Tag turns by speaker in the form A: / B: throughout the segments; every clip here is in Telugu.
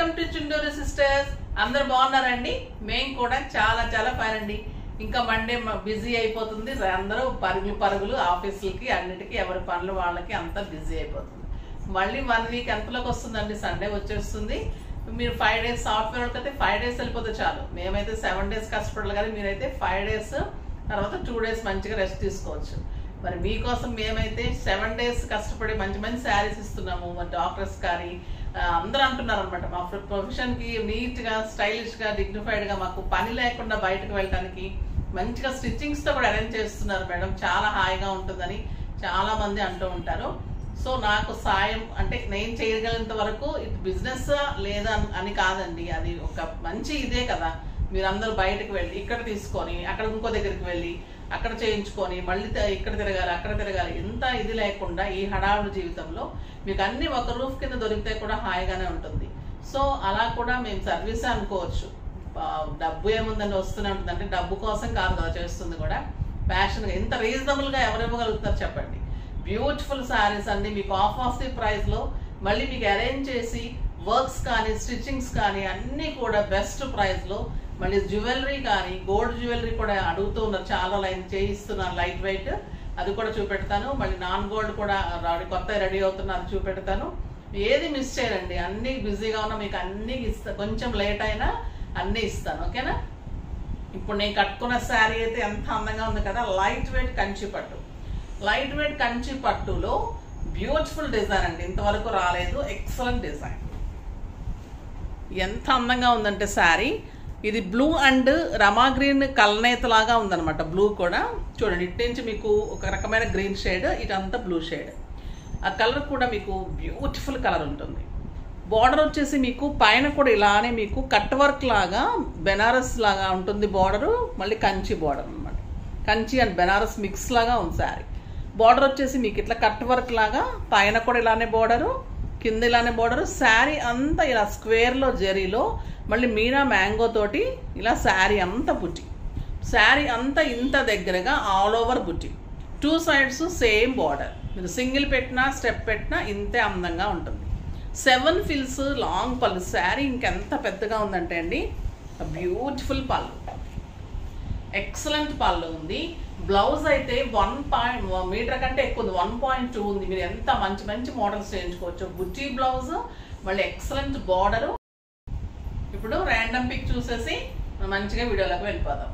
A: వెల్కమ్ టు చుండూరు సిస్టర్స్ అందరు బాగున్నారండి మేము కూడా చాలా చాలా ఫైన్ అండి ఇంకా మండే బిజీ అయిపోతుంది అందరూ పరుగులు పరుగులు ఆఫీసులకి అన్నిటికీ ఎవరి పనులు వాళ్ళకి అంతా బిజీ అయిపోతుంది మళ్ళీ వన్ వీక్ ఎంతలోకి వస్తుందండి సండే వచ్చేస్తుంది మీరు ఫైవ్ డేస్ సాఫ్ట్వేర్ వాళ్ళకి అయితే ఫైవ్ డేస్ వెళ్ళిపోతే చాలు మేమైతే సెవెన్ డేస్ కష్టపడాలి కానీ మీరైతే ఫైవ్ డేస్ తర్వాత టూ డేస్ మంచిగా రెస్ట్ తీసుకోవచ్చు మరి మీకోసం మేమైతే సెవెన్ డేస్ కష్టపడి మంచి మంచి శారీస్ ఇస్తున్నాము మరి డాక్టర్స్ కానీ ఆ, అందరూ అంటున్నారు అనమాట మా ప్రొఫెషన్ కి నీట్ గా స్టైలిష్ గా డిగ్నిఫైడ్ గా మాకు పని లేకుండా బయటకు వెళ్ళడానికి మంచిగా స్టిచ్చింగ్స్ తో కూడా అరేంజ్ చేస్తున్నారు మేడం చాలా హాయిగా ఉంటుందని చాలా మంది అంటూ ఉంటారు సో నాకు సాయం అంటే నేను చేయగలిగినంత వరకు ఇది బిజినెస్ లేదా అని కాదండి అది ఒక మంచి ఇదే కదా మీరు అందరూ బయటకు వెళ్ళి ఇక్కడ తీసుకొని అక్కడ ఇంకో దగ్గరికి వెళ్ళి అక్కడ చేయించుకొని మళ్ళీ త- ఇక్కడ తిరగాలి అక్కడ తిరగాలి ఎంత ఇది లేకుండా ఈ హడావుడి జీవితంలో మీకు అన్ని ఒక రూఫ్ కింద దొరికితే కూడా హాయిగానే ఉంటుంది సో అలా కూడా మేము సర్వీస్ అనుకోవచ్చు ఆ, డబ్బు ఏముందని వస్తూనే ఉంటుంది అంటే డబ్బు కోసం కాదు కదా చేస్తుంది కూడా ప్యాషన్ ఎంత రీజనబుల్ గా ఎవరు ఇవ్వగలుగుతారు చెప్పండి బ్యూటిఫుల్ శారీస్ అండి మీకు ఆఫ్ ఆఫ్ ది ప్రైస్ లో మళ్ళీ మీకు అరేంజ్ చేసి వర్క్స్ కానీ స్టిచ్చింగ్స్ కానీ అన్నీ కూడా బెస్ట్ ప్రైస్ లో మళ్ళీ జ్యువెలరీ కానీ గోల్డ్ జ్యువెలరీ కూడా అడుగుతూ ఉన్నారు చాలా లైన్ చేయిస్తున్నారు లైట్ వెయిట్ అది కూడా చూపెడతాను మళ్ళీ నాన్ గోల్డ్ కూడా రెడీ కొత్త రెడీ అవుతున్నారు చూపెడతాను ఏది మిస్ చేయరండి అన్ని బిజీగా ఉన్నా మీకు అన్ని ఇస్తా కొంచెం లేట్ అయినా అన్ని ఇస్తాను ఓకేనా ఇప్పుడు నేను కట్టుకున్న శారీ అయితే ఎంత అందంగా ఉంది కదా లైట్ వెయిట్ కంచి పట్టు లైట్ వెయిట్ కంచి పట్టులో బ్యూటిఫుల్ డిజైన్ అండి ఇంతవరకు రాలేదు ఎక్సలెంట్ డిజైన్ ఎంత అందంగా ఉందంటే శారీ ఇది బ్లూ అండ్ రమా గ్రీన్ కల్నేత లాగా ఉందన్నమాట బ్లూ కూడా చూడండి ఇటు నుంచి మీకు ఒక రకమైన గ్రీన్ షేడ్ ఇటంతా బ్లూ షేడ్ ఆ కలర్ కూడా మీకు బ్యూటిఫుల్ కలర్ ఉంటుంది బార్డర్ వచ్చేసి మీకు పైన కూడా ఇలానే మీకు కట్ వర్క్ లాగా బెనారస్ లాగా ఉంటుంది బార్డరు మళ్ళీ కంచి బార్డర్ అన్నమాట కంచి అండ్ బెనారస్ మిక్స్ లాగా ఉంది శారీ బార్డర్ వచ్చేసి మీకు ఇట్లా కట్ వర్క్ లాగా పైన కూడా ఇలానే బార్డరు కింద ఇలానే బార్డరు శారీ అంతా ఇలా స్క్వేర్లో జరీలో మళ్ళీ మీనా మ్యాంగో తోటి ఇలా శారీ అంతా బుట్టి శారీ అంతా ఇంత దగ్గరగా ఆల్ ఓవర్ బుట్టి టూ సైడ్స్ సేమ్ బార్డర్ మీరు సింగిల్ పెట్టినా స్టెప్ పెట్టినా ఇంతే అందంగా ఉంటుంది సెవెన్ ఫిల్స్ లాంగ్ పళ్ళు శారీ ఇంకెంత పెద్దగా ఉందంటే అండి బ్యూటిఫుల్ పళ్ళు ఎక్సలెంట్ పళ్ళు ఉంది బ్లౌజ్ అయితే వన్ పాయింట్ మీటర్ కంటే ఎక్కువ ఉంది వన్ పాయింట్ టూ ఉంది మీరు ఎంత మంచి మంచి మోడల్స్ చేయించుకోవచ్చు బుట్టి బ్లౌజ్ మళ్ళీ ఎక్సలెంట్ బార్డరు ఇప్పుడు ర్యాండమ్ పిక్ చూసేసి మనం మంచిగా వీడియోలోకి వెళ్ళిపోదాం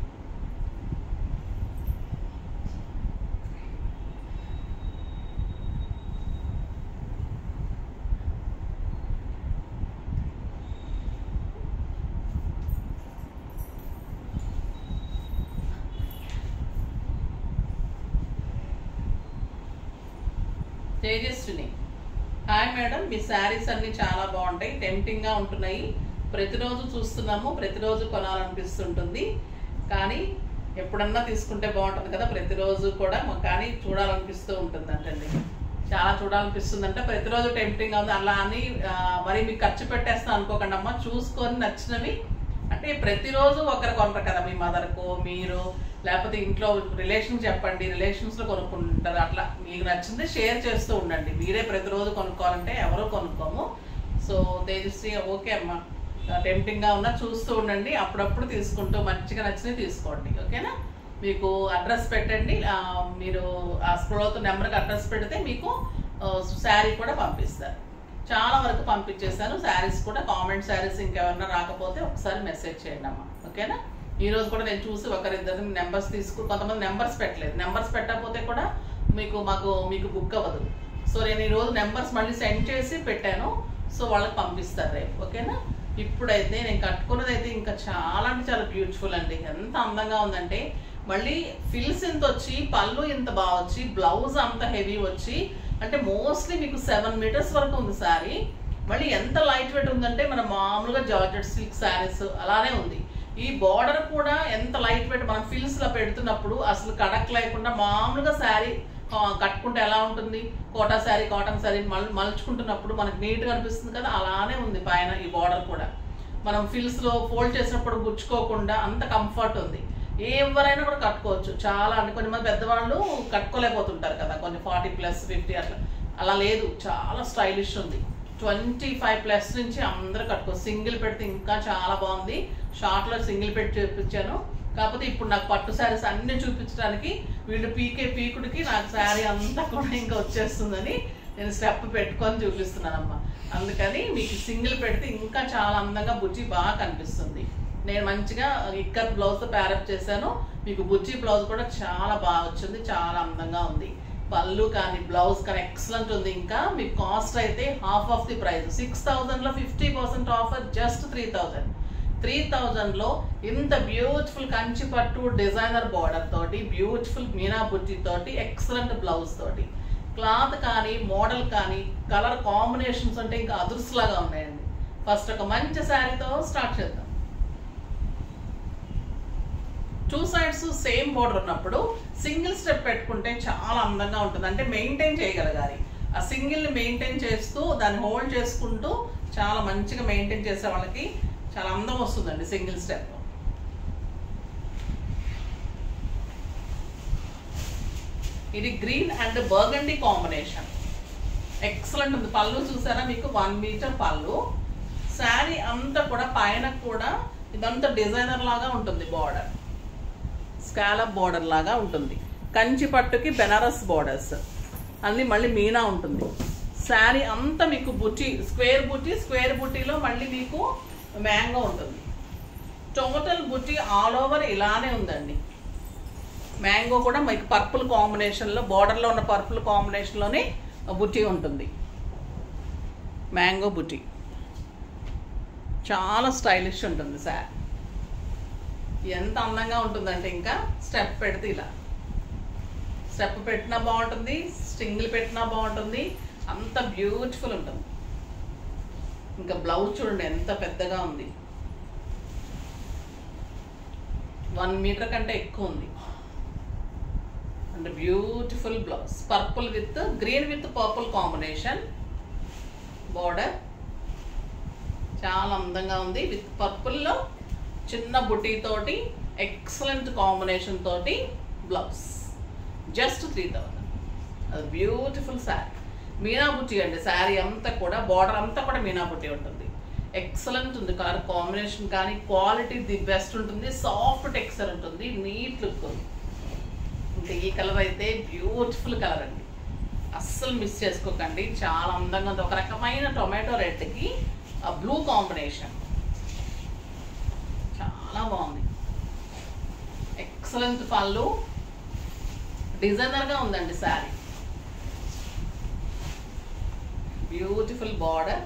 A: తేజస్విని హాయ్ మేడం మీ శారీస్ అన్ని చాలా బాగుంటాయి టెంప్టింగ్ గా ఉంటున్నాయి ప్రతిరోజు చూస్తున్నాము ప్రతిరోజు కొనాలనిపిస్తుంటుంది కానీ ఎప్పుడన్నా తీసుకుంటే బాగుంటుంది కదా ప్రతిరోజు కూడా మాకు కానీ చూడాలనిపిస్తూ ఉంటుంది అంటండి చాలా చూడాలనిపిస్తుంది అంటే ప్రతిరోజు టెంప్టింగ్ ఉంది అలా అని ఆ, మరి మీకు ఖర్చు పెట్టేస్తాను అనుకోకండి అమ్మ చూసుకొని నచ్చినవి అంటే ప్రతిరోజు ఒకరు కొనరు కదా మీ మదర్కో మీరు లేకపోతే ఇంట్లో రిలేషన్ చెప్పండి రిలేషన్స్ లో కొనుక్కుంటారు అట్లా మీకు నచ్చింది షేర్ చేస్తూ ఉండండి మీరే ప్రతిరోజు కొనుక్కోవాలంటే ఎవరో కొనుక్కోము సో తేజస్వి ఓకే అమ్మా టెంప్టింగ్ గా ఉన్నా చూస్తూ ఉండండి అప్పుడప్పుడు తీసుకుంటూ మంచిగా నచ్చినవి తీసుకోండి ఓకేనా మీకు అడ్రస్ పెట్టండి ఆ, మీరు ఆ స్క్రోల్ అవుతున్న నెంబర్కి అడ్రస్ పెడితే మీకు శారీ కూడా పంపిస్తారు చాలా వరకు పంపించేశాను శారీస్ కూడా కామెంట్ శారీస్ ఇంకెవరన్నా రాకపోతే ఒకసారి మెసేజ్ చేయండి అమ్మా ఓకేనా ఈ రోజు కూడా నేను చూసి ఒకరిద్దరు నెంబర్స్ తీసుకు కొంతమంది నెంబర్స్ పెట్టలేదు నెంబర్స్ పెట్టకపోతే కూడా మీకు మాకు మీకు బుక్ అవ్వదు సో నేను ఈ రోజు నెంబర్స్ మళ్ళీ సెండ్ చేసి పెట్టాను సో వాళ్ళకి పంపిస్తారు రేపు ఓకేనా ఇప్పుడైతే నేను కట్టుకున్నది అయితే ఇంకా చాలా అంటే చాలా బ్యూటిఫుల్ అండి ఎంత అందంగా ఉందంటే మళ్ళీ ఫిల్స్ ఇంత వచ్చి పళ్ళు ఇంత బాగా వచ్చి బ్లౌజ్ అంత హెవీ వచ్చి అంటే మోస్ట్లీ మీకు సెవెన్ మీటర్స్ వరకు ఉంది సారీ మళ్ళీ ఎంత లైట్ వెయిట్ ఉందంటే మన మామూలుగా జార్జెట్ సిల్క్ శారీస్ అలానే ఉంది ఈ బార్డర్ కూడా ఎంత లైట్ వెయిట్ మనం ఫిల్స్ లో పెడుతున్నప్పుడు అసలు కడక్ లేకుండా మామూలుగా శారీ కట్టుకుంటే ఎలా ఉంటుంది కోటా శారీ కాటన్ శారీ మల్ మలుచుకుంటున్నప్పుడు మనకి నీట్గా అనిపిస్తుంది కదా అలానే ఉంది పైన ఈ బార్డర్ కూడా మనం ఫిల్స్ లో ఫోల్డ్ చేసినప్పుడు గుచ్చుకోకుండా అంత కంఫర్ట్ ఉంది ఎవరైనా కూడా కట్టుకోవచ్చు చాలా అంటే కొంతమంది పెద్దవాళ్ళు కట్టుకోలేకపోతుంటారు కదా కొన్ని ఫార్టీ ప్లస్ ఫిఫ్టీ అట్లా అలా లేదు చాలా స్టైలిష్ ఉంది ట్వంటీ ఫైవ్ ప్లస్ నుంచి అందరూ కట్టుకో సింగిల్ పెడితే ఇంకా చాలా బాగుంది షార్ట్లో సింగిల్ పెట్టి చూపించాను కాకపోతే ఇప్పుడు నాకు పట్టు శారీస్ అన్ని చూపించడానికి వీళ్ళు పీకే పీకుడికి నాకు శారీ అంతా కూడా ఇంకా వచ్చేస్తుందని నేను స్టెప్ పెట్టుకొని చూపిస్తున్నానమ్మా అందుకని మీకు సింగిల్ పెడితే ఇంకా చాలా అందంగా బుజ్జి బాగా కనిపిస్తుంది నేను మంచిగా ఇక్కత్ బ్లౌజ్ ప్యారప్ చేశాను మీకు బుజ్జి బ్లౌజ్ కూడా చాలా బాగా వచ్చింది చాలా అందంగా ఉంది పళ్ళు కానీ బ్లౌజ్ కానీ ఎక్సలెంట్ ఉంది ఇంకా మీకు కాస్ట్ అయితే half of the price six థౌజండ్లో fifty percent offer just three thousand three థౌజండ్లో ఇంత బ్యూటిఫుల్ కంచి పట్టు డిజైనర్ బార్డర్ తోటి బ్యూటిఫుల్ మీనా బుట్టి తోటి ఎక్సలెంట్ బ్లౌజ్ తోటి క్లాత్ కానీ మోడల్ కానీ కలర్ కాంబినేషన్స్ అంటే ఇంకా అదుర్స్ లాగా ఉన్నాయండి ఫస్ట్ ఒక మంచి శారీతో స్టార్ట్ చేద్దాం టూ సైడ్స్ సేమ్ బోర్డర్ ఉన్నప్పుడు సింగిల్ స్టెప్ పెట్టుకుంటే చాలా అందంగా ఉంటుంది అంటే మెయింటైన్ చేయగలగాలి ఆ సింగిల్ని మెయింటైన్ చేస్తూ దాన్ని హోల్డ్ చేసుకుంటూ చాలా మంచిగా మెయింటైన్ చేసే వాళ్ళకి చాలా అందం వస్తుందండి సింగిల్ స్టెప్ ఇది green and burgundy combination excellent ఉంది పళ్ళు చూసారా మీకు వన్ మీటర్ పళ్ళు శారీ అంతా కూడా పైన కూడా ఇదంతా డిజైనర్ లాగా ఉంటుంది బార్డర్ స్కాలప్ బార్డర్ లాగా ఉంటుంది కంచి పట్టుకి బెనారస్ బార్డర్స్ అన్ని మళ్ళీ మీనా ఉంటుంది శారీ అంతా మీకు బుట్టి స్క్వేర్ బుట్టి స్క్వేర్ బుట్టిలో మళ్ళీ మీకు మ్యాంగో ఉంటుంది టోటల్ బుట్టి ఆల్ ఓవర్ ఇలానే ఉందండి మ్యాంగో కూడా మీకు పర్పుల్ కాంబినేషన్లో బార్డర్లో ఉన్న పర్పుల్ కాంబినేషన్లోనే బుట్టి ఉంటుంది మ్యాంగో బుట్టి చాలా స్టైలిష్ ఉంటుంది సార్ ఎంత అందంగా ఉంటుందంటే ఇంకా స్టెప్ పెడితే ఇలా స్టెప్ పెట్టినా బాగుంటుంది స్టింగిల్ పెట్టినా బాగుంటుంది అంత బ్యూటిఫుల్ ఉంటుంది ఇంకా బ్లౌజ్ చూడండి ఎంత పెద్దగా ఉంది వన్ మీటర్ కంటే ఎక్కువ ఉంది and beautiful blouse purple with green with purple combination border చాలా అందంగా ఉంది విత్ పర్పుల్లో చిన్న బుటీ తోటి ఎక్సలెంట్ కాంబినేషన్ తోటి బ్లౌజ్ జస్ట్ త్రీ థౌజండ్ అది బ్యూటిఫుల్ శారీ మీనా బుట్టి అండి శారీ అంతా కూడా బార్డర్ అంతా కూడా మీనా బుట్టి ఉంటుంది ఎక్సలెంట్ ఉంది కలర్ కాంబినేషన్ కానీ క్వాలిటీ ది బెస్ట్ ఉంటుంది సాఫ్ట్ టెక్స్చర్ ఉంటుంది నీట్ లుక్ ఉంది ఇంకా ఈ కలర్ అయితే బ్యూటిఫుల్ కలర్ అండి అస్సలు మిస్ చేసుకోకండి చాలా అందంగా ఉంది ఒక రకమైన టొమాటో రెడ్కి ఆ బ్లూ కాంబినేషన్ చాలా బాగుంది ఎక్సలెంట్ పళ్ళు డిజైనర్గా ఉందండి శారీ బ్యూటిఫుల్ బార్డర్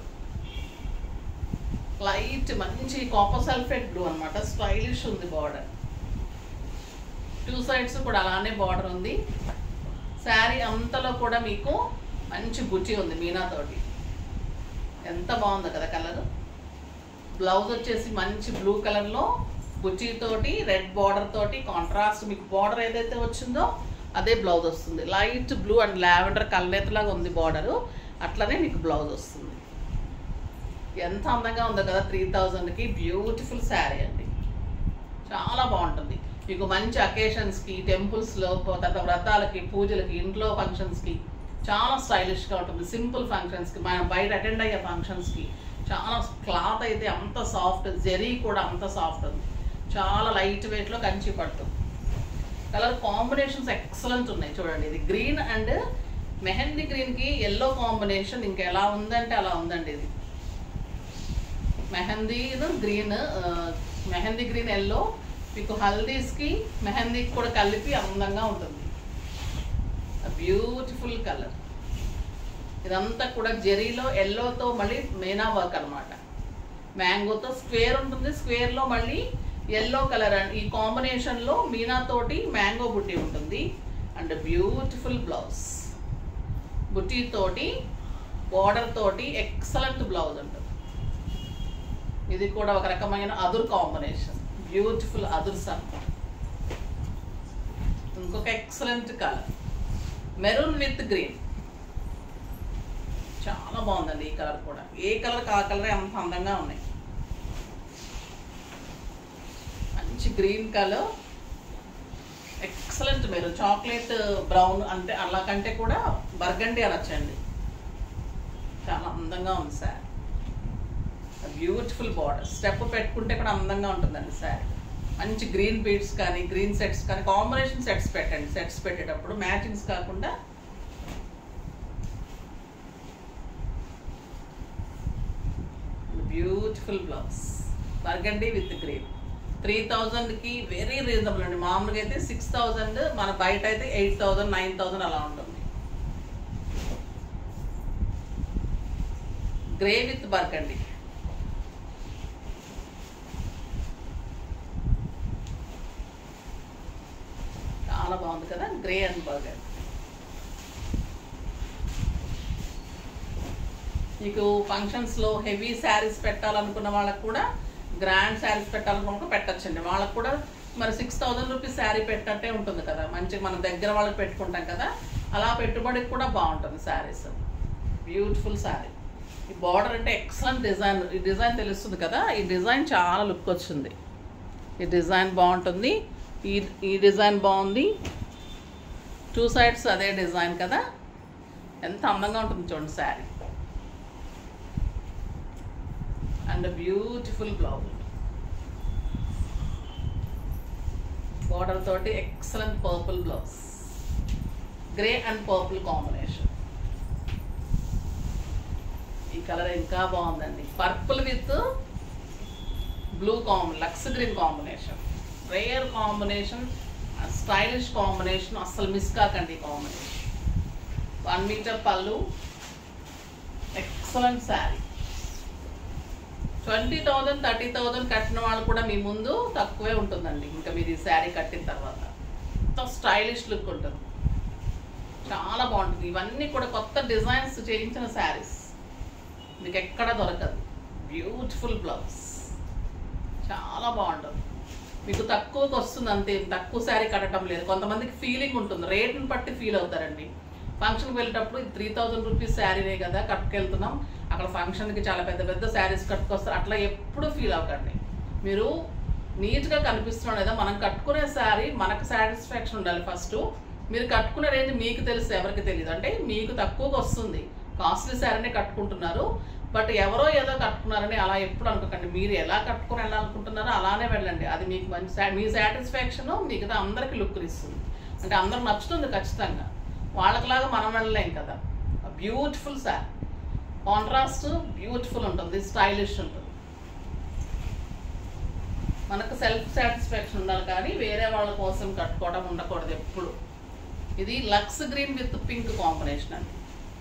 A: లైట్ మంచి కాపర్ సల్ఫేట్ బ్లూ అనమాట స్టైలిష్ ఉంది బార్డర్ టూ సైడ్స్ కూడా అలానే బార్డర్ ఉంది శారీ అంతలో కూడా మీకు మంచి బుచ్చి ఉంది మీనాతోటి ఎంత బాగుంది కదా కలర్ బ్లౌజ్ వచ్చేసి మంచి బ్లూ కలర్లో బుచ్చితోటి రెడ్ బార్డర్ తోటి కాంట్రాస్ట్ మీకు బార్డర్ ఏదైతే వచ్చిందో అదే బ్లౌజ్ వస్తుంది లైట్ బ్లూ అండ్ లావెండర్ కల్లేతలాగా ఉంది బార్డరు అట్లనే మీకు బ్లౌజ్ వస్తుంది ఎంత అందంగా ఉందో కదా త్రీ థౌజండ్కి బ్యూటిఫుల్ శారీ అండి చాలా బాగుంటుంది మీకు మంచి అకేషన్స్కి టెంపుల్స్లో తర్వాత వ్రతాలకి పూజలకి ఇంట్లో ఫంక్షన్స్కి చాలా స్టైలిష్గా ఉంటుంది సింపుల్ ఫంక్షన్స్కి మనం బయట అటెండ్ అయ్యే ఫంక్షన్స్కి చాలా క్లాత్ అయితే అంత సాఫ్ట్ జెరీ కూడా అంత సాఫ్ట్ ఉంది చాలా లైట్ వెయిట్లో కంచి పట్టు కలర్ కాంబినేషన్స్ ఎక్సలెంట్ ఉన్నాయి చూడండి ఇది గ్రీన్ అండ్ మెహందీ గ్రీన్కి ఎల్లో కాంబినేషన్ ఇంకా ఎలా ఉందంటే అలా ఉందండి ఇది mehndi green mehndi green yellow మీకు హల్దీస్కి మెహందీకి కూడా కలిపి అందంగా ఉంటుంది బ్యూటిఫుల్ కలర్ ఇదంతా కూడా జెరీలో ఎల్లోతో మళ్ళీ మేనా వర్క్ అనమాట మ్యాంగోతో స్క్వేర్ ఉంటుంది స్క్వేర్లో మళ్ళీ ఎల్లో కలర్ అండ్ ఈ కాంబినేషన్లో మీనా తోటి మ్యాంగో బుట్టి ఉంటుంది అండ్ బ్యూటిఫుల్ బ్లౌజ్ బుట్టి తోటి బార్డర్ తోటి ఎక్సలెంట్ బ్లౌజ్ ఉంటుంది ఇది కూడా ఒక రకమైన అదుర్ కాంబినేషన్ బ్యూటిఫుల్ అదుర్స్ అనమాట ఇంకొక excellent colour maroon with green చాలా బాగుందండి ఈ కలర్ కూడా ఏ కలర్ ఆ కలర్ అంత అందంగా ఉన్నాయి మంచి గ్రీన్ కలర్ ఎక్సలెంట్ మీరు చాక్లెట్ బ్రౌన్ అంటే అలా కంటే కూడా బర్గండి అనొచ్చండి చాలా అందంగా ఉంది శారీ బ్యూటిఫుల్ బార్డర్ స్టెప్ పెట్టుకుంటే కూడా అందంగా ఉంటుందండి శారీ మంచి గ్రీన్ బీడ్స్ కానీ గ్రీన్ సెట్స్ కానీ కాంబినేషన్ సెట్స్ పెట్టండి సెట్స్ పెట్టేటప్పుడు మ్యాచింగ్స్ కాకుండా beautiful blouse burgundy with green three థౌజండ్కి వెరీ రీజనబుల్ అండి మామూలుగా అయితే సిక్స్ థౌజండ్ మన బయట అయితే ఎయిట్ థౌజండ్ నైన్ థౌజండ్ అలా ఉంటుంది గ్రే విత్ బర్గండి చాలా బాగుంది కదా గ్రే అండ్ బర్గర్ మీకు ఫంక్షన్స్లో హెవీ శారీస్ పెట్టాలనుకున్న వాళ్ళకు కూడా గ్రాండ్ శారీస్ పెట్టాలనుకున్న పెట్టచ్చండి వాళ్ళకు కూడా మరి సిక్స్ థౌజండ్ రూపీస్ శారీ పెట్టినట్టే ఉంటుంది కదా మంచిగా మనం దగ్గర వాళ్ళకి పెట్టుకుంటాం కదా అలా పెట్టుబడికి కూడా బాగుంటుంది శారీస్ బ్యూటిఫుల్ శారీ ఈ బార్డర్ అంటే ఎక్సలెంట్ డిజైన్ ఈ డిజైన్ తెలుస్తుంది కదా ఈ డిజైన్ చాలా లుక్ వచ్చింది ఈ డిజైన్ బాగుంటుంది ఈ ఈ డిజైన్ బాగుంది టూ సైడ్స్ అదే డిజైన్ కదా ఎంత అందంగా ఉంటుంది చూడండి sari and beautiful blouse border తోటి excellent purple blouse grey and purple combination ఈ కలర్ ఇంకా బాగుందండి purple with blue combi lux green combination rare combination stylish combination అస్సలు మిస్ కాకండి కాంబినేషన్ వన్ మీటర్ పళ్ళు excellent sari twenty thousand thirty thousand కట్టిన వాళ్ళు కూడా మీ ముందు తక్కువే ఉంటుందండి ఇంకా మీరు ఈ శారీ కట్టిన తర్వాత ఎంతో స్టైలిష్ లుక్ ఉంటుంది చాలా బాగుంటుంది ఇవన్నీ కూడా కొత్త డిజైన్స్ చేయించిన శారీస్ మీకు ఎక్కడ దొరకదు బ్యూటిఫుల్ బ్లౌజ్ చాలా బాగుంటుంది మీకు తక్కువకి వస్తుంది అంతే తక్కువ శారీ కట్టడం లేదు కొంతమందికి ఫీలింగ్ ఉంటుంది రేట్ని బట్టి ఫీల్ అవుతారండి ఫంక్షన్కి వెళ్ళేటప్పుడు త్రీ థౌజండ్ రూపీస్ శారీనే కదా కట్టుకెళ్తున్నాం అక్కడ ఫంక్షన్కి చాలా పెద్ద పెద్ద శారీస్ కట్టుకొస్తారు అట్లా ఎప్పుడు ఫీల్ అవ్వకండి మీరు నీట్గా కనిపిస్తున్నాం లేదా మనం కట్టుకునే శారీ మనకు సాటిస్ఫాక్షన్ ఉండాలి ఫస్ట్ మీరు కట్టుకునే రేంజ్ మీకు తెలుసు ఎవరికి తెలియదు అంటే మీకు తక్కువగా వస్తుంది కాస్ట్లీ శారీనే కట్టుకుంటున్నారు బట్ ఎవరో ఏదో కట్టుకున్నారని అలా ఎప్పుడు అనుకోకండి మీరు ఎలా కట్టుకుని వెళ్ళాలనుకుంటున్నారో అలానే వెళ్ళండి అది మీకు మంచి సా- మీ సాటిస్ఫాక్షన్ మిగతా అందరికి లుక్ ఇస్తుంది అంటే అందరికి నచ్చుతుంది ఖచ్చితంగా వాళ్ళకిలాగా మనం వెళ్ళలేం కదా బ్యూటిఫుల్ శారీ కాంట్రాస్ట్ బ్యూటిఫుల్ ఉంటుంది స్టైలిష్ ఉంటుంది మనకు సెల్ఫ్ సాటిస్ఫాక్షన్ ఉండాలి కానీ వేరే వాళ్ళ కోసం కట్టుకోవడం ఉండకూడదు ఎప్పుడు ఇది lux green with pink combination అండి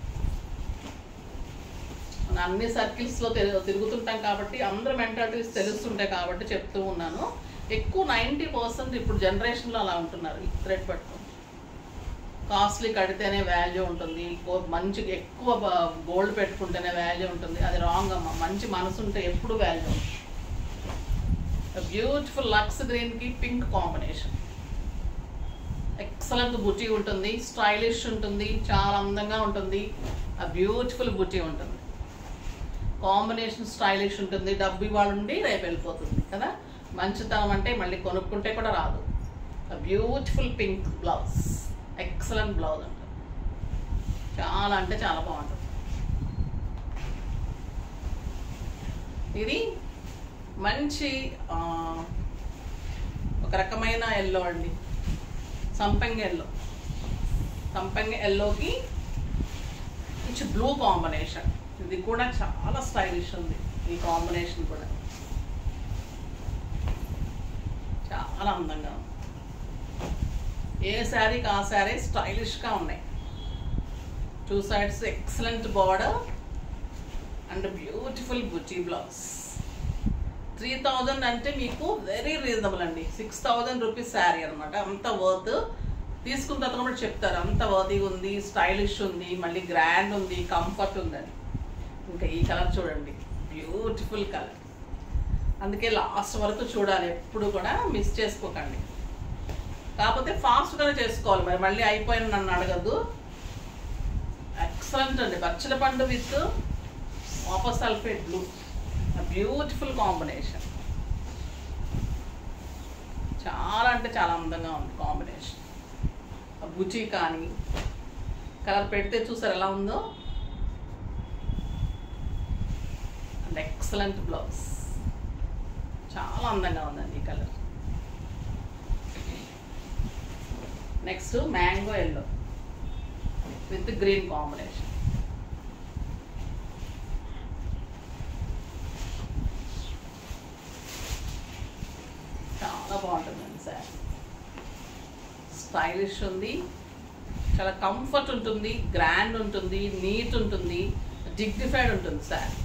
A: మన అన్ని సర్కిల్స్లో తిరుగుతుంటాం కాబట్టి అందరి మెంటాలిటీస్ తెలుస్తుంటాయి కాబట్టి చెప్తూ ఉన్నాను ఎక్కువ నైంటీ పర్సెంట్ ఇప్పుడు జనరేషన్లో అలా ఉంటున్నారు ఈ థ్రెడ్ పట్టుకొని కాస్ట్లీ కడితేనే వాల్యూ ఉంటుంది గో- మంచి ఎక్కువ గోల్డ్ పెట్టుకుంటేనే వాల్యూ ఉంటుంది అది రాంగ్ అమ్మ మంచి మనసు ఉంటే ఎప్పుడు వాల్యూ ఉంటుంది బ్యూటిఫుల్ లక్స్ గ్రీన్కి పింక్ కాంబినేషన్ ఎక్సలెంట్ బుటీ ఉంటుంది స్టైలిష్ ఉంటుంది చాలా అందంగా ఉంటుంది ఆ బ్యూటిఫుల్ బుటీ ఉంటుంది కాంబినేషన్ స్టైలిష్ ఉంటుంది డబ్బు ఇవాళ ఉండి రేపు వెళ్ళిపోతుంది కదా మంచితనం అంటే మళ్ళీ కొనుక్కుంటే కూడా రాదు beautiful pink blouse excellent blouse ఉంటుంది చాలా అంటే చాలా బాగుంటుంది ఇది మంచి ఆ, ఒక రకమైన ఎల్లో అండి సంపంగి ఎల్లో సంపంగి ఎల్లోకి మంచి బ్లూ కాంబినేషన్ ఇది కూడా చాలా స్టైలిష్ ఉంది ఈ కాంబినేషన్ కూడా చాలా అందంగా ఉంది ఏ శారీకి ఆ శారీ స్టైలిష్గా ఉన్నాయి two sides excellent border and beautiful బుటీ బ్లౌజ్ త్రీ థౌజండ్ అంటే మీకు వెరీ రీజనబుల్ అండి సిక్స్ థౌజండ్ రూపీస్ శారీ అనమాట అంత వర్త్ తీసుకున్న తర్వాత కూడా చెప్తారు అంత వర్తీగా ఉంది స్టైలిష్ ఉంది మళ్ళీ గ్రాండ్ ఉంది కంఫర్ట్ ఉందని ఇంకా ఈ కలర్ చూడండి బ్యూటిఫుల్ కలర్ అందుకే లాస్ట్ వరకు చూడాలి ఎప్పుడు కూడా మిస్ చేసుకోకండి కాకపోతే ఫాస్ట్గానే చేసుకోవాలి మరి మళ్ళీ అయిపోయిన నన్ను అడగద్దు ఎక్సలెంట్ అండి బచ్చల పండు విత్ వాపస్ సల్ఫేట్ బ్లూ బ్యూటిఫుల్ కాంబినేషన్ చాలా అంటే చాలా అందంగా ఉంది కాంబినేషన్ బుచి కానీ కలర్ పెడితే చూసారు ఎలా ఉందో అండ్ ఎక్సలెంట్ బ్లౌజ్ చాలా అందంగా ఉందండి ఈ colour next mango yellow with green combination చాలా బాగుంటుందండి సార్ స్టైలిష్ ఉంది చాలా కంఫర్ట్ ఉంటుంది గ్రాండ్ ఉంటుంది నీట్ ఉంటుంది డిగ్నిఫైడ్ ఉంటుంది సార్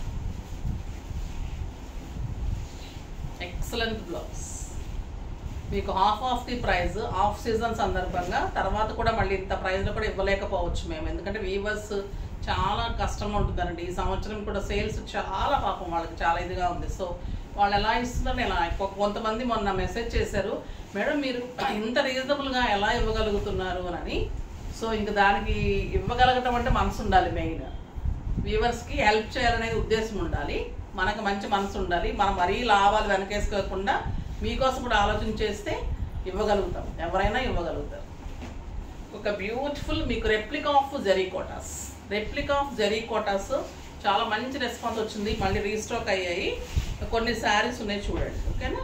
A: ఎక్సలెంట్ బ్లౌజ్ మీకు half of the price off season సందర్భంగా తర్వాత కూడా మళ్ళీ ఇంత ప్రైస్లో కూడా ఇవ్వలేకపోవచ్చు మేము ఎందుకంటే వీవర్స్ చాలా కష్టంగా ఉంటుందండి ఈ సంవత్సరం కూడా సేల్స్ చాలా పాపం వాళ్ళకి చాలా ఇదిగా ఉంది సో వాళ్ళు ఎలా ఇస్తున్నారు ఎలా కొ- కొంతమంది మొన్న మెసేజ్ చేశారు మేడం మీరు ఇంత రీజనబుల్గా ఎలా ఇవ్వగలుగుతున్నారు అని సో ఇంక దానికి ఇవ్వగలగటం అంటే మనసు ఉండాలి మెయిన్ వ్యూవర్స్కి హెల్ప్ చేయాలనేది ఉద్దేశం ఉండాలి మనకు మంచి మనసు ఉండాలి మనం మరీ లాభాలు వెనకేసుకోకుండా మీకోసం కూడా ఆలోచన చేస్తే ఇవ్వగలుగుతాం ఎవరైనా ఇవ్వగలుగుతారు ఒక బ్యూటిఫుల్ మీకు replica of zari Kotas replica of zari Kotas చాలా మంచి రెస్పాన్స్ వచ్చింది మళ్ళీ రీస్టాక్ అయ్యాయి కొన్ని శారీస్ ఉన్నాయి చూడండి ఓకేనా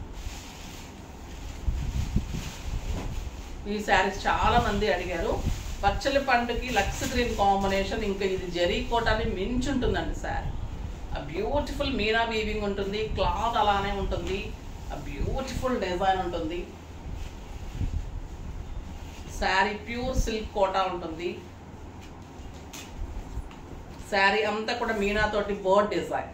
A: ఈ శారీస్ చాలా మంది అడిగారు పచ్చలి పండుకి లక్స్ గ్రీన్ కాంబినేషన్ ఇంకా ఇది జరీ కోటాని మించి ఉంటుందండి శారీ ఆ బ్యూటిఫుల్ మీనా వీవింగ్ ఉంటుంది క్లాత్ అలానే ఉంటుంది ఆ బ్యూటిఫుల్ డిజైన్ ఉంటుంది శారీ ప్యూర్ సిల్క్ కోటా ఉంటుంది శారీ అంతా కూడా మీనా తోటి బోర్డ్ డిజైన్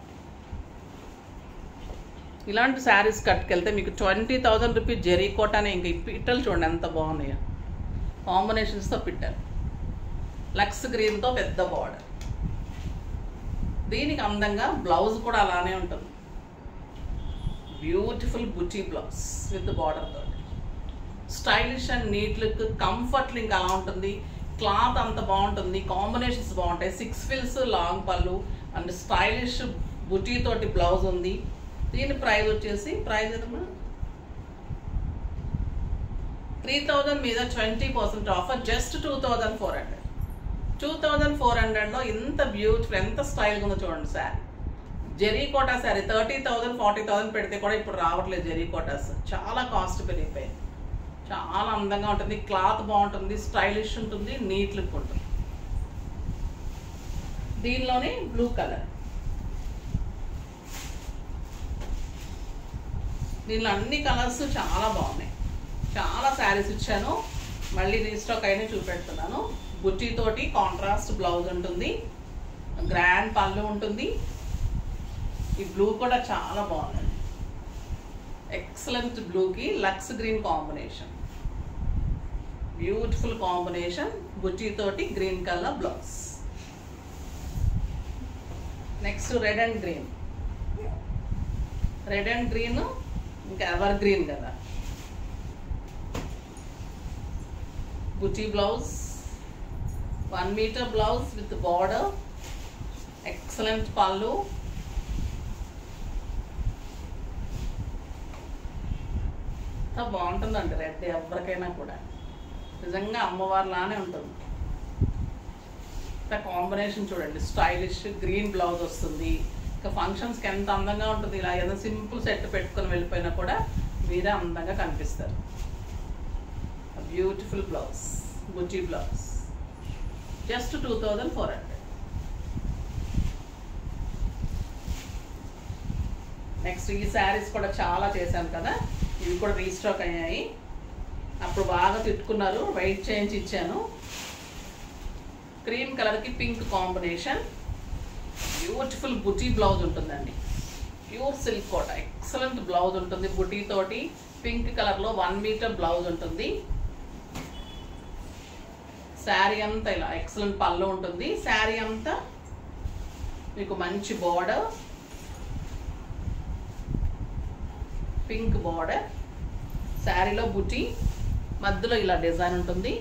A: ఇలాంటి శారీస్ కట్టుకెళ్తే మీకు ట్వంటీ థౌజండ్ రూపీస్ జెరీ కోటానే ఇంక ఈ పిట్టలు చూడండి ఎంత బాగున్నాయో కాంబినేషన్స్తో పిట్టారు లక్స్ గ్రీన్తో పెద్ద బార్డర్ దీనికి అందంగా బ్లౌజ్ కూడా అలానే ఉంటుంది బ్యూటిఫుల్ బుటీ బ్లౌజ్ విత్ బార్డర్ తోటి stylish and neat look comfort లింక్ అలా ఉంటుంది క్లాత్ అంత బాగుంటుంది కాంబినేషన్స్ బాగుంటాయి సిక్స్ ఫిల్స్ లాంగ్ పళ్ళు అండ్ స్టైలిష్ బుటీ తోటి బ్లౌజ్ ఉంది దీని ప్రైస్ వచ్చేసి ప్రైస్ ఎంత త్రీ థౌజండ్ మీద twenty percent offer just two thousand four hundred two thousand four హండ్రెడ్లో ఎంత బ్యూటిఫుల్ ఎంత స్టైల్గా ఉందో చూడండి sari zari Kota sari thirty thousand forty thousand పెడితే కూడా ఇప్పుడు రావట్లేదు జెరీ కోటాస్ చాలా కాస్ట్ పెరిగిపోయింది చాలా అందంగా ఉంటుంది క్లాత్ బాగుంటుంది స్టైలిష్ ఉంటుంది నీట్ లుక్ ఉంటుంది దీనిలోనే బ్లూ కలర్ దీనిలో అన్ని కలర్స్ చాలా బాగున్నాయి చాలా శారీస్ ఇచ్చాను మళ్ళీ రీస్టాక్ అయినా చూపెడుతున్నాను బుట్టి తోటి కాంట్రాస్ట్ బ్లౌజ్ ఉంటుంది గ్రాండ్ పళ్ళు ఉంటుంది ఈ బ్లూ కూడా చాలా బాగుందండి ఎక్సలెంట్ బ్లూకి lux green combination beautiful combination బుట్టి తోటి green colour blouse next red and green red and green ఇంకా ఎవర్ గ్రీన్ కదా బుటీ blouse one metre blouse with border excellent పళ్ళు ఎంత బాగుంటుందండి రెడ్ ఎవరికైనా కూడా నిజంగా అమ్మవారిలానే ఉంటుంది ఇంత కాంబినేషన్ చూడండి స్టైలిష్ గ్రీన్ బ్లౌజ్ వస్తుంది ఇంకా ఫంక్షన్స్కి ఎంత అందంగా ఉంటుంది ఇలా ఏదైనా సింపుల్ సెట్ పెట్టుకొని వెళ్ళిపోయినా కూడా మీరే అందంగా కనిపిస్తారు బ్యూటిఫుల్ బ్లౌజ్ బుటీ blouse just two thousand four hundred next ఈ శారీస్ కూడా చాలా చేశాను కదా ఇవి కూడా రీస్టాక్ అయ్యాయి అప్పుడు బాగా తిట్టుకున్నారు వెయిట్ చేయించి ఇచ్చాను క్రీమ్ కలర్కి పింక్ కాంబినేషన్ బ్యూటిఫుల్ బుటీ బ్లౌజ్ ఉంటుందండి pure silk Kota excellent blouse ఉంటుంది బుటీ తోటి పింక్ కలర్లో వన్ మీటర్ బ్లౌజ్ ఉంటుంది శారీ అంతా ఇలా ఎక్సలెంట్ పళ్ళు ఉంటుంది శారీ అంతా మీకు మంచి బార్డర్ పింక్ బార్డర్ శారీలో బుటీ మధ్యలో ఇలా డిజైన్ ఉంటుంది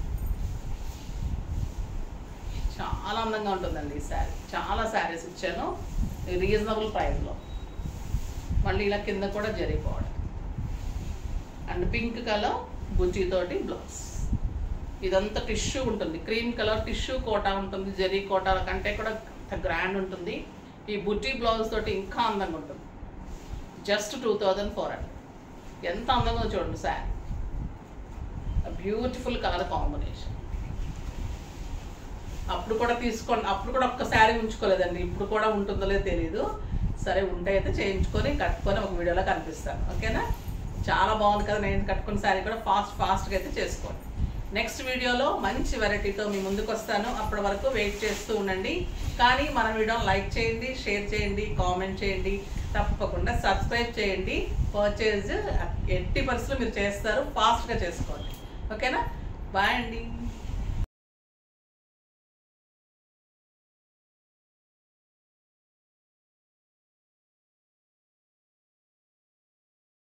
A: చాలా అందంగా ఉంటుందండి ఈ శారీ చాలా శారీస్ ఇచ్చాను రీజనబుల్ ప్రైస్లో మళ్ళీ ఇలా కింద కూడా జరిగిపోవడం అండ్ పింక్ కలర్ బుజ్జి తోటి బ్లౌజ్ ఇదంతా టిష్యూ ఉంటుంది క్రీమ్ కలర్ టిష్యూ కోట ఉంటుంది జరీ కోట కంటే కూడా గ్రాండ్ ఉంటుంది ఈ బుట్టి బ్లౌజ్ తోటి ఇంకా అందంగా ఉంటుంది just two thousand four hundred ఎంత అందంగా ఉందో చూడండి శారీ బ్యూటిఫుల్ కలర్ కాంబినేషన్ అప్పుడు కూడా తీసుకోండి అప్పుడు కూడా ఒక్క శారీ ఉంచుకోలేదండి ఇప్పుడు కూడా ఉంటుందో లేదో తెలియదు సరే ఉంటే అయితే చేయించుకొని కట్టుకొని ఒక వీడియోలో కనిపిస్తాను ఓకేనా చాలా బాగుంది కదా నేను కట్టుకున్న శారీ కూడా ఫాస్ట్ ఫాస్ట్గా అయితే చేసుకోండి నెక్స్ట్ వీడియోలో మంచి వెరైటీతో మీ ముందుకు వస్తాను అప్పటి వరకు వెయిట్ చేస్తూ ఉండండి కానీ మన వీడియోని లైక్ చేయండి షేర్ చేయండి కామెంట్ చేయండి తప్పకుండా సబ్స్క్రైబ్ చేయండి పర్చేజ్ ఎట్టి పరిస్థితులు మీరు చేస్తారు ఫాస్ట్గా చేసుకోండి ఓకేనా బాయ్ అండి